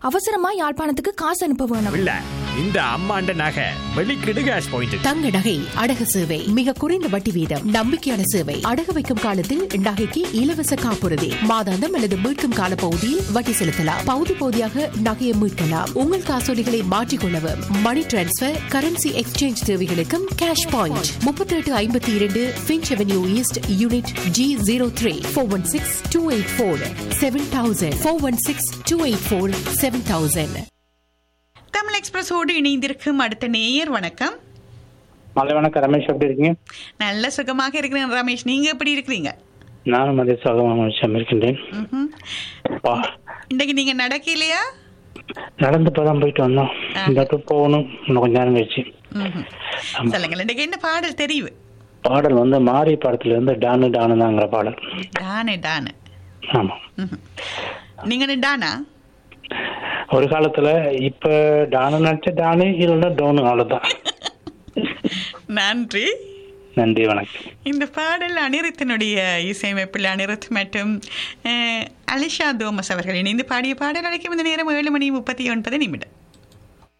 அவசரமா யாழ்ப்பாணத்துக்கு காசு அனுப்ப வேணும் இல்ல இந்த அம்மாண்ட நகை வெளிக்கிடு கேஷ் பாயிண்ட் தங்க நகை அடகு சேவை மிக குறைந்த வட்டி வீதம் நம்பிக்கையான சேவை அடகு வைக்கும் காலத்தில் நகைக்கு இலவச காப்புறுதி மாதாந்தம் அல்லது மீட்கும் கால பகுதியில் வட்டி செலுத்தலாம் பகுதி பகுதியாக நகையை மீட்கலாம் உங்கள் காசோலிகளை மாற்றிக்கொள்ளவும் மணி டிரான்ஸ்பர் கரன்சி எக்ஸ்சேஞ்ச் தேவைகளுக்கும் கேஷ் பாயிண்ட் முப்பத்தி எட்டு ஐம்பத்தி இரண்டு Finch Avenue East unit G zero three four one six two eight four seven thousand four one six two eight four seven thousand Tamil எக்ஸ்பிரஸோடு இணைந்திருக்கும் அடுத்த நேயர் வணக்கம் மலை வணக்கம் ரமேஷ் எப்படி இருக்கீங்க நல்ல சுகமாக இருக்கிறேன் ரமேஷ் நீங்க எப்படி இருக்கிறீங்க நானும் அதே சுகமாக விஷயம் இருக்கின்றேன் ம்ஹும். வா இன்னைக்கு நீங்க நடக்கலையா நடந்து இப்பதான் போயிட்டு வந்தோம் இந்த trip போகணும் இன்னும் கொஞ்ச நேரம் கழிச்சு ம்ஹும். சொல்லுங்கள் இன்னைக்கு என்ன பாடல் தெரிவு பாடல் வந்து மாரி படத்துல இருந்து டானு டானு தாங்கிற பாடல் டானு டானு ஆமா ம்ஹும். நீங்க டானா ஒரு காலத்துல இப்ப டானு நினைச்ச டானு இல்லைன்னா டோனு அவ்வளவுதான் நன்றி நன்றி வணக்கம் இந்த பாடல் அனிருத்தினுடைய இசையமைப்பில் அனிருத் மற்றும் அஹ், அலிஷா தோமஸ் அவர்கள் இணைந்து பாடிய பாடல் அழைக்கும் இந்த நேரம் ஏழு மணி முப்பத்தி ஒன்பது நிமிடம்